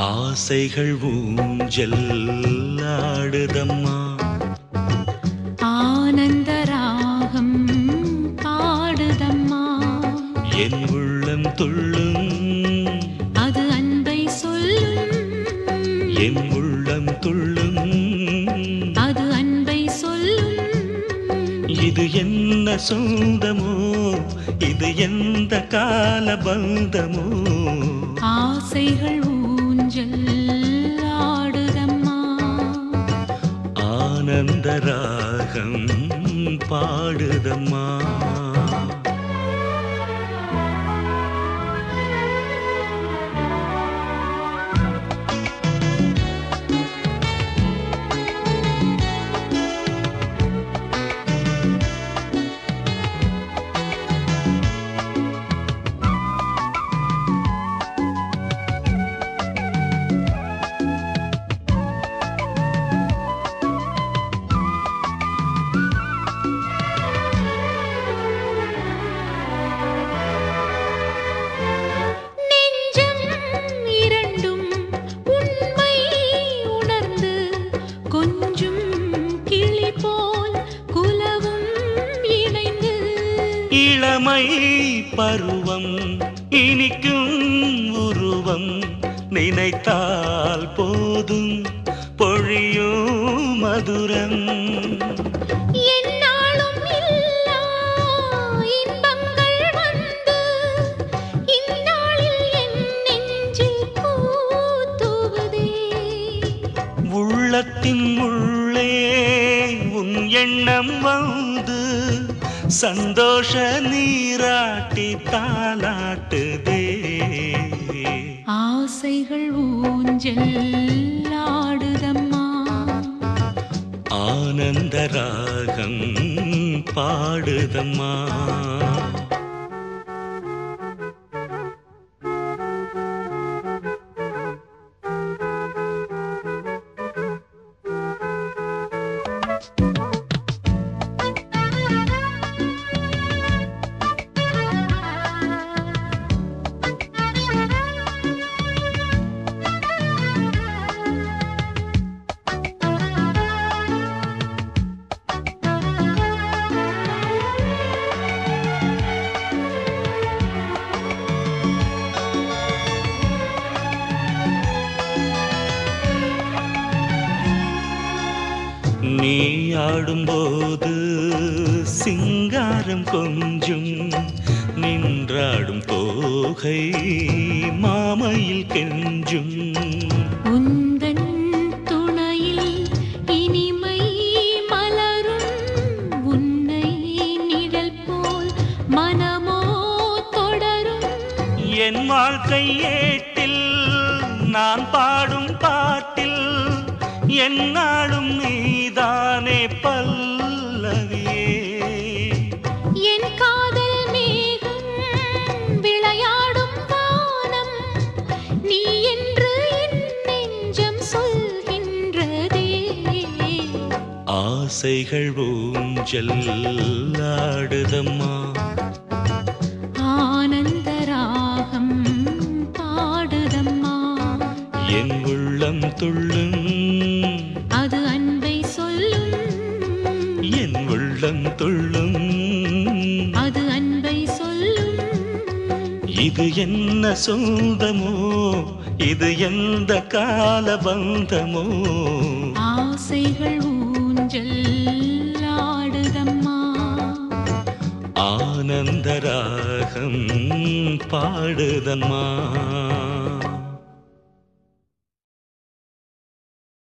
ஆசைகள் ஊஞ்சல் ஆடுதம்மா ஆனந்த ராகம் பாடுதம்மா என் உள்ளம் துள்ளும் அது அன்பை சொல்லும் என் உள்ளம் துள்ளும் அது அன்பை சொல்லும் இது என்ன சொந்தமோ இது எந்த கால பந்தமோ ஆசைகள் ஊஞ்சல் ஆடுதம்மா ஆனந்த ராகம் பாடுதம்மா நெஞ்சம் இரண்டும் உண்மை உணர்ந்து கொஞ்சும் கிளி போல் குலவும் இணைந்து இளமை பருவம் இனிக்கும் உருவம் நினைத்தால் போதும் பொழியும் மதுரம் எந்நாளும் இல்லா இன்பங்கள் வந்து இந்நாளில் என் நெஞ்சில் பூத்துவதே உள்ளத்தின் உள்ளே உன் எண்ணம் வந்து சந்தோஷ நீராட்டி தாலாட்டுதே ஆசைகள் ஊஞ்சல் ஆடுதம்மா ஆனந்த ராகம் பாடுதம்மா நீ ஆடும்போது சிங்காரம் கொஞ்சும் நின்றாடும் தோகை மாமையில் கெஞ்சும் உந்தன் துணையில் இனிமை மலரும் உன்னை நிழல் போல் மனமோ தொடரும் என் வாழ்க்கை ஏட்டில் நான் பாடும் பாட்டில் என்னாலும் நீதானே பல்லவியே என் காதல் மேகம் விளையாடும் வானம் நீ என்று என் நெஞ்சம் சொல்கின்றதே ஆசைகள் ஊஞ்சல் ஆடுதம்மா ஆனந்த ராகம் பாடுதம்மா என் உள்ளம் துள்ளும் அது அன்பை சொல்லும் என் உள்ளம் துள்ளும் அது அன்பை சொல்லும் இது என்ன சொந்தமோ இது எந்த கால பந்தமோ ஆசைகள் ஊஞ்சல் ஆடுதம்மா ஆனந்த ராகம் பாடுதம்மா